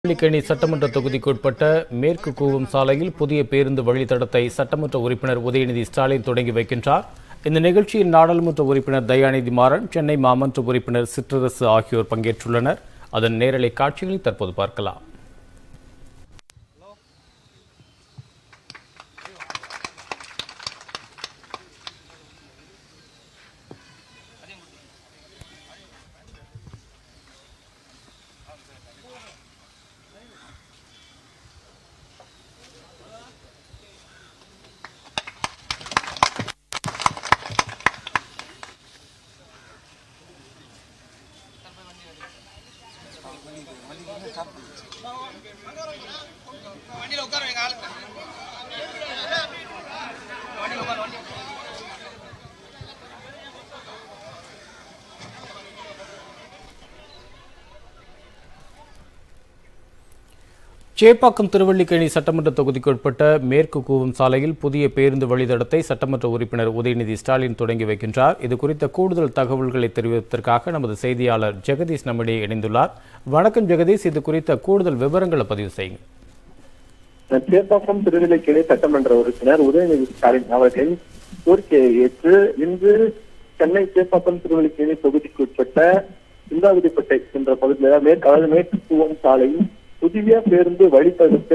திருவல்லிக்கேணி சட்டமன்ற தொகுதிக்குட்பட்ட மேற்கு கூவம் சாலையில் புதிய பேருந்து வழித்தடத்தை சட்டமன்ற உறுப்பினர் உதயநிதி ஸ்டாலின் தொடங்கி வைக்கின்றார் இந்த நிகழ்ச்சியில் நாடாளுமன்ற உறுப்பினர் தயாநிதி மாறன் சென்னை மாமன்ற உறுப்பினர் சிற்றரசு ஆகியோர் பங்கேற்றுள்ளனர் அதன் நேரலை காட்சிகளை தற்போது பார்க்கலாம் வண்டியில உட்கார வைங்க ஆளு வண்டியில உட்கார வண்டி சேப்பாக்கம் திருவல்லிக்கேணி சட்டமன்ற தொகுதிக்குட்பட்ட மேற்கு கூவம் சாலையில் புதிய பேருந்து வழித்தடத்தை சட்டமன்ற உறுப்பினர் உதயநிதி ஸ்டாலின் தொடங்கி வைக்கின்றார் இது குறித்த கூடுதல் தகவல்களை தெரிவிப்பதற்காக நமது செய்தியாளர் ஜெகதீஷ் நம்மிடையே இணைந்துள்ளார் வணக்கம் ஜெகதீஷ் இது குறித்த கூடுதல் விவரங்களை பதிவு செய்யுங்க சேப்பாக்கம் திருநெல்வேலி சட்டமன்ற உறுப்பினர் உதயநிதி ஸ்டாலின் அவர்களின் கோரிக்கையை ஏற்று இன்று சென்னை சேப்பாக்கம் திருநெல்வேலி தொகுதிக்கு உட்பட்ட சிந்தாதிரிப்பட்டை என்ற பகுதியில் மேற்கு அதாவது மேற்கு கூவம் சாலையில் புதிய பேருந்து வழித்தடத்தை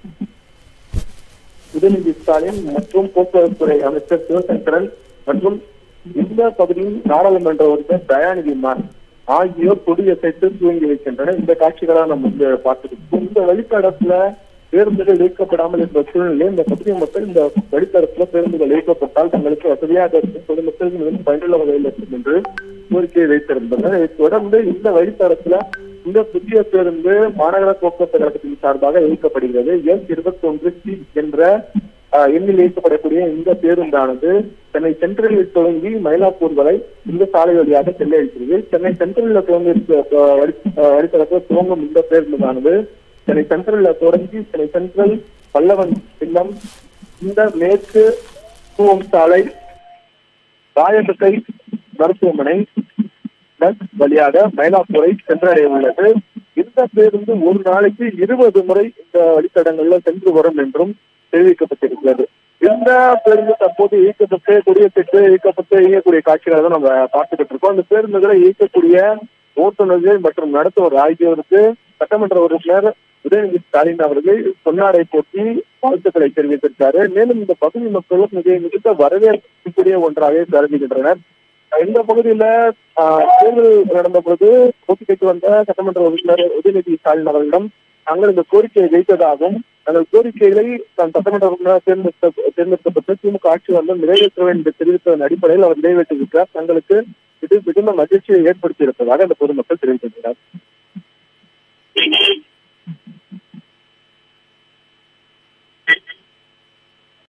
உதயநிதி ஸ்டாலின் மற்றும் போக்குவரத்து துறை அமைச்சர் சிவசங்கரன் மற்றும் இந்த பகுதியின் நாடாளுமன்ற உறுப்பினர் தயாநிதி மாறன் ஆகியோர் கொடியசைத்து துவங்கி வைக்கின்றனர் இந்த காட்சிகளை நம்ம வந்து பார்த்துருக்கோம் இந்த வழித்தடத்துல பேருந்துகள் இயக்கப்படாமல் இருந்த சூழ்நிலை இந்த பகுதி மக்கள் இந்த வழித்தடத்துல பேருந்துகள் இயக்கப்பட்டால் தங்களுக்கு வசதியாக இருக்கும் பொதுமக்களுக்கு மிகவும் பயனுள்ள வகையில் இருக்கும் என்று கோரிக்கையை வைத்திருந்தனர் இதைத் தொடர்ந்து இந்த வழித்தடத்துல இந்த புதிய பேருந்து மாநகர போக்குவரத்து கழகத்தின் சார்பாக இயக்கப்படுகிறது எஸ் இருபத்தி ஒன்று சி என்ற ஆஹ், எண்ணில் இயக்கப்படக்கூடிய இந்த பேருந்தானது சென்னை சென்ட்ரலில் தொடங்கி மயிலாப்பூர் வரை இந்த சாலை வழியாக செல்ல இருக்கிறது சென்னை சென்ட்ரலில் துவங்கி இருக்க, ஆஹ், வழி- ஆஹ், வழித்தடத்தில் துவங்கும் இந்த பேருந்தானது சென்னை சென்ட்ரலில் தொடங்கி சென்னை சென்ட்ரல் பல்லவன் இல்லம் இந்த மேற்கு கூவம் சாலை ராயபத்தை மருத்துவமனை பஸ் வழியாக மயிலாப்பூரை சென்றடைய உள்ளது இந்த பேருந்து ஒரு நாளைக்கு இருபது முறை இந்த வழித்தடங்கள்ல சென்று வரும் என்றும் தெரிவிக்கப்பட்டிருக்கிறது இந்த பேருந்து தற்போது இயக்கப்பட்டு கொடியத்திட்டு இயக்கப்பட்டு இயக்கக்கூடிய காட்சிகளை தான் நம்ம பார்த்துக்கிட்டு இருக்கோம் அந்த பேருந்துகளை இயக்கக்கூடிய ஓட்டுநர்கள் மற்றும் நடத்துவோர் ஆகியோருக்கு சட்டமன்ற உறுப்பினர் உதயநிதி ஸ்டாலின் அவர்கள் பொன்னாடை போட்டி வாழ்த்துக்களை தெரிவித்திருக்காரு மேலும் இந்த பகுதி மக்களும் மிக மிகுந்த வரவேற்கக்கூடிய ஒன்றாக கருதுகின்றனர் இந்த பகுதியில ஆஹ், தேர்தல் நடந்த பொழுது கோரிக்கைக்கு வந்த சட்டமன்ற உறுப்பினர் உதயநிதி ஸ்டாலின் அவர்களிடம் நாங்கள் இந்த கோரிக்கையை வைத்ததாகவும் தங்கள் கோரிக்கைகளை தான் சட்டமன்ற உறுப்பினர் தேர்ந்தெடுத்த தேர்ந்தெடுக்கப்பட்டு திமுக ஆட்சி வந்து நிறைவேற்ற வேண்டும் என்று தெரிவித்ததன் அடிப்படையில் அவர் நிறைவேற்றியிருக்கிறார் தங்களுக்கு இது மிகுந்த மகிழ்ச்சியை ஏற்படுத்தி இருப்பதாக அந்த பொதுமக்கள் தெரிவிக்கின்றனர்